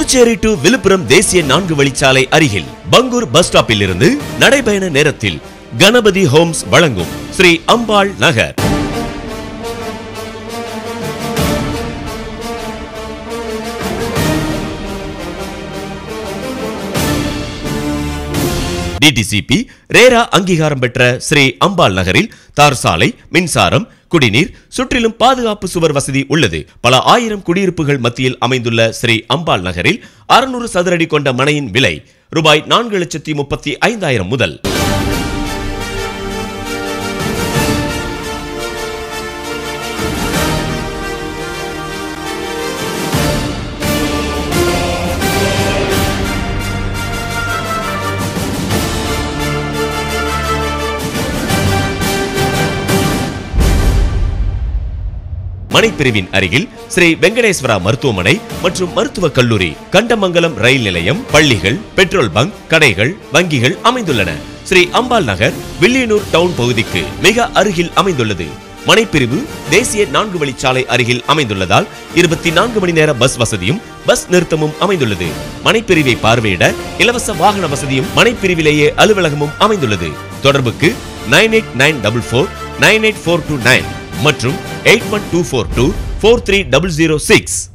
Puducherry to Villupuram தேசிய நான்கு வழிச்சாலை அருகில் பங்கூர் பஸ் ஸ்டாப்பில் இருந்து நடைபயண நேரத்தில் கணபதி ஹோம்ஸ் வழங்கும் ஸ்ரீ அம்பாள் நகர் டிடிசிபி ரேரா அங்கீகாரம் பெற்ற ஸ்ரீ அம்பாள் நகரில் தார் சாலை மின்சாரம் குடிநீர் சுற்றிலும் பாதுகாப்பு சுவர் வசதி உள்ளது பல ஆயிரம் குடியிருப்புகள் மத்தியில் அமைந்துள்ள ஸ்ரீ அம்பாள் நகரில் அறுநூறு சதுரடி கொண்ட மனையின் விலை ரூபாய் நான்கு லட்சத்தி முப்பத்தி ஐந்தாயிரம் முதல் மனைப்பிரிவின் அருகில் ஸ்ரீ வெங்கடேஸ்வரா மருத்துவமனை மற்றும் மருத்துவக் கல்லூரி கண்டமங்கலம் ரயில் நிலையம் பள்ளிகள் பெட்ரோல் பங்க் கடைகள் வங்கிகள் அமைந்துள்ளன ஸ்ரீ அம்பாள் நகர் வில்லியனூர் டவுன் பகுதிக்கு மிக அருகில் அமைந்துள்ளது மனைப்பிரிவு தேசிய நான்கு வழிச்சாலை அருகில் அமைந்துள்ளதால் இருபத்தி நான்கு மணி நேர பஸ் வசதியும் பஸ் நிறுத்தமும் அமைந்துள்ளது மனைப்பிரிவை பார்வையிட இலவச வாகன வசதியும் மனைப்பிரிவிலேயே அலுவலகமும் அமைந்துள்ளது தொடர்புக்கு nine eight nine double four nine eight four two nine மற்றும் eight one two four two four three double zero six